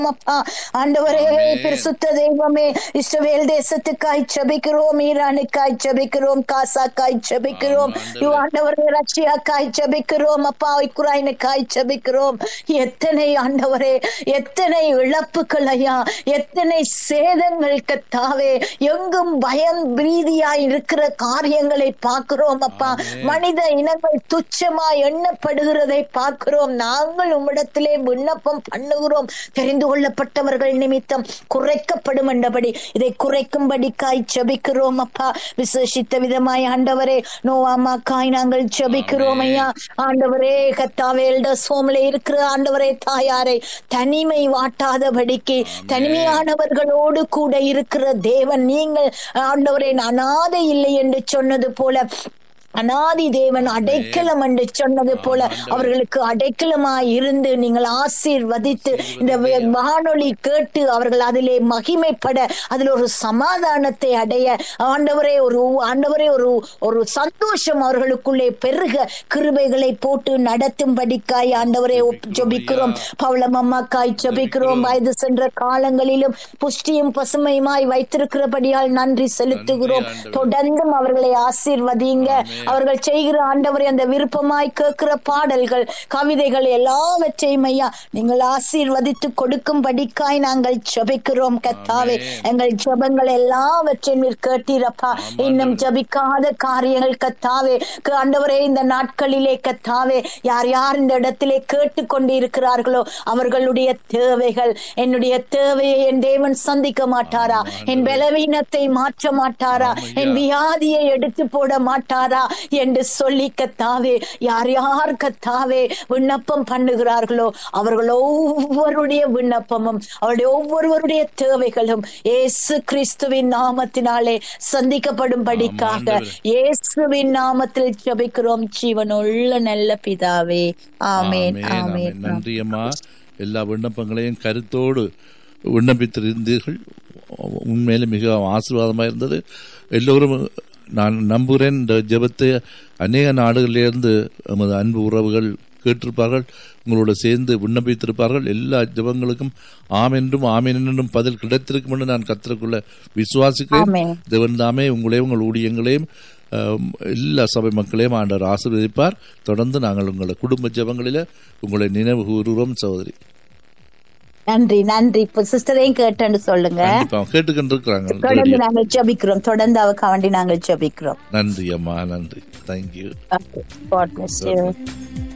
அப்பா ஆண்டவரே பரிசுத்த தெய்வமே இஸ்ரவேல் தேசத்துக்காய் ஜெபிக்கிறோம் ஈரானுக்காய் ஜெபிக்கிறோம் காசாக்காய் ஜெபிக்கிறோம் ஆமா, ஆண்டவரே. ஆண்டவரே ரஷ்யாக்காய் ஜெபிக்கிறோம் அப்பா உக்ரைனுக்காய் ஜெபிக்கிறோம் எத்தனை ஆண்டவரே எத்தனை இழப்புகள் ஐயா எத்தனை சேதங்கள் கத்தாவே எங்கும் பயம் பிரீதியாய் இருக்கிற காரியங்களை பார்க்கிறோம் அப்பா ஆமென். மனித இனங்கள் துச்சமாய் எண்ணப்படுகிறதை பார்க்கிறோம் நாங்கள் உம்மிடத்திலே விண்ணப்பம் பண்ணுகிறோம் தெரிந்து கொள்ளப்பட்டவர்கள் நிமித்தம் குறைக்கப்படும் என்றபடி இதை குறைக்கும்படிக்காய் ஜெபிக்கிறோம் அப்பா விசேஷித்த விதமாய் ஆண்டவரே நோவாமாக்காய் நாங்கள் ஜெபிக்கிறோம் ஐயா ஆண்டவரே கத்தாவே எல்டர்ஸ் ஹோம்ல இருக்கிற ஆண்டவரே தாயாரை தனிமை வாட்டாதபடிக்கு தனிமையானவர்களோடு கூட இருக்கிற தேவன் நீங்கள் ஆண்டவரே அனாதை இல்லை என்று சொன்னது போல அனாதி தேவன் அடைக்கலம் என்று சொன்னது போல அவர்களுக்கு அடைக்கலமாய் இருந்து நீங்கள் ஆசீர்வதித்து இந்த வே- வானொலி கேட்டு அவர்கள் அதிலே மகிமைப்பட அதில் ஒரு சமாதானத்தை அடைய ஆண்டவரே ஒரு ஆண்டவரே ஒரு ஒரு சந்தோஷம் அவர்களுக்குள்ளே பெருக கிருபைகளை போட்டு நடத்தும்படிக்காய் ஆண்டவரே ஒப்- ஜெபிக்கிறோம் பவளம் அம்மாக்காய் ஜெபிக்கிறோம் வயது சென்ற காலங்களிலும் புஷ்டியும் பசுமையுமாய் வைத்திருக்கிறபடியால் நன்றி செலுத்துகிறோம் நன்றி, ஆண்டவரே. தொடர்ந்தும் அவர்களை ஆசீர்வதிங்க அவர்கள் செய்கிற ஆண்டவரை அந்த விருப்பமாய் கேட்கிற பாடல்கள் கவிதைகள் எல்லாவற்றையும் ஐயா நீங்கள் ஆசீர்வதித்து கொடுக்கும்படிக்காய் நாங்கள் ஜெபிக்கிறோம் கத்தாவே ஆமென். எங்கள் ஜெபங்கள் எல்லாவற்றையும் நீர் கேட்டீரப்பா ஆமாம், இன்னும் ஆண்டவரே. ஜபிக்காத காரியங்கள் கத்தாவே க- ஆண்டவரே இந்த நாட்களிலே கத்தாவே யார் யார் இந்த இடத்திலே கேட்டு கொண்டு இருக்கிறார்களோ அவர்களுடைய தேவைகள் என்னுடைய தேவையை என் தேவன் சந்திக்க மாட்டாரா என் பலவீனத்தை மாற்ற மாட்டாரா என் வியாதியை எடுத்து போட மாட்டாரா என்று சொல்லி கத்தாவே யார் யார் கத்தாவே விண்ணப்பம் பண்ணுகிறார்களோ அவர்கள் ஒவ்வொருடைய விண்ணப்பமும் அவருடைய ஒவ்வொருவருடைய தேவைகளும் இயேசு கிறிஸ்துவின் நாமத்தினாலே சந்திக்கப்படும்படிக்காக ஆமாம், ஆண்டவரே. இயேசுவின் நாமத்தில் ஜெபிக்கிறோம் ஜீவனுள்ள நல்ல பிதாவே ஆமென் ஆமென், ஆமென் ஆமென். நன்றி அம்மா எல்லா விண்ணப்பங்களையும் கருத்தோடு விண்ணப்பித்திருந்தீர்கள் உண்மையிலே மிக ஆசீர்வாதமாக இருந்தது எல்லோரும் நான் நம்புகிறேன் இந்த ஜெபத்தை அநேக நாடுகளிலிருந்து நமது அன்பு உறவுகள் கேட்டிருப்பார்கள் உங்களோட சேர்ந்து விண்ணப்பித்திருப்பார்கள் எல்லா ஜெபங்களுக்கும் ஆம் என்றும் ஆமென் என்றும் பதில் கிடைத்திருக்கும் என்று நான் கத்திரக்குள்ள விசுவாசிக்கிறேன் ஆமென். தேவன் தாமே உங்களையும் உங்கள் ஊழியங்களையும் ஆம், எல்லா சபை மக்களையும் ஆண்டவர் ஆசீர்வதிப்பார் தொடர்ந்து நாங்கள் உங்களை குடும்ப ஜெபங்களில உங்களை நினைவு கூறுகிறோம் சகோதரி நன்றி நன்றி இப்ப சிஸ்டரையும் கேட்டேன்னு சொல்லுங்க கண்டிப்பா கேட்டுக்கொண்டிருக்கிறாங்க தொடர்ந்து நாங்கள் ஜெபிக்கிறோம் தொடர்ந்து அவக்கு வேண்டி நாங்கள் ஜெபிக்கிறோம் நன்றி அம்மா நன்றி தேங்க்யூ God bless you.